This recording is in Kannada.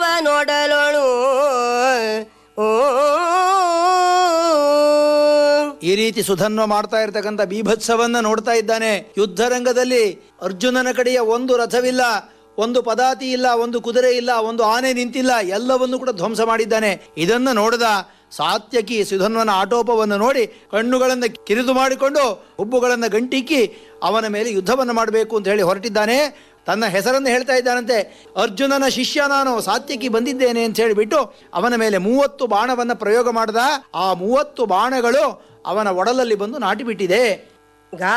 ಯುದ್ಧವ ನೋಡಲೋಣು ಓ ಈ ರೀತಿ ಸುಧನ್ವ ಮಾಡ್ತಾ ಇರ್ತಕ್ಕಂಥ ಬೀಭತ್ಸವನ್ನ ನೋಡ್ತಾ ಇದ್ದಾನೆ ಯುದ್ಧ ರಂಗದಲ್ಲಿ ಅರ್ಜುನನ ಕಡೆಯ ಒಂದು ರಥವಿಲ್ಲ ಒಂದು ಪದಾತಿ ಇಲ್ಲ ಒಂದು ಕುದುರೆ ಇಲ್ಲ ಒಂದು ಆನೆ ನಿಂತಿಲ್ಲ ಎಲ್ಲವನ್ನು ಕೂಡ ಧ್ವಂಸ ಮಾಡಿದ್ದಾನೆ ಇದನ್ನ ನೋಡಿದ ಸಾತ್ಯಕಿ ಸುಧನ್ವನ ಆಟೋಪವನ್ನು ನೋಡಿ ಕಣ್ಣುಗಳನ್ನು ಕಿರಿದು ಮಾಡಿಕೊಂಡು ಹುಬ್ಬುಗಳನ್ನು ಗಂಟಿಕ್ಕಿ ಅವನ ಮೇಲೆ ಯುದ್ಧವನ್ನು ಮಾಡಬೇಕು ಅಂತ ಹೇಳಿ ಹೊರಟಿದ್ದಾನೆ ತನ್ನ ಹೆಸರನ್ನು ಹೇಳ್ತಾ ಇದ್ದಾನಂತೆ ಅರ್ಜುನನ ಶಿಷ್ಯ ನಾನು ಸಾತ್ಯಕಿ ಬಂದಿದ್ದೇನೆ ಅಂತ ಹೇಳಿಬಿಟ್ಟು ಅವನ ಮೇಲೆ ಮೂವತ್ತು ಬಾಣವನ್ನು ಪ್ರಯೋಗ ಮಾಡಿದ ಆ ಮೂವತ್ತು ಬಾಣಗಳು ಅವನ ಒಡಲಲ್ಲಿ ಬಂದು ನಾಟಿಬಿಟ್ಟಿದೆ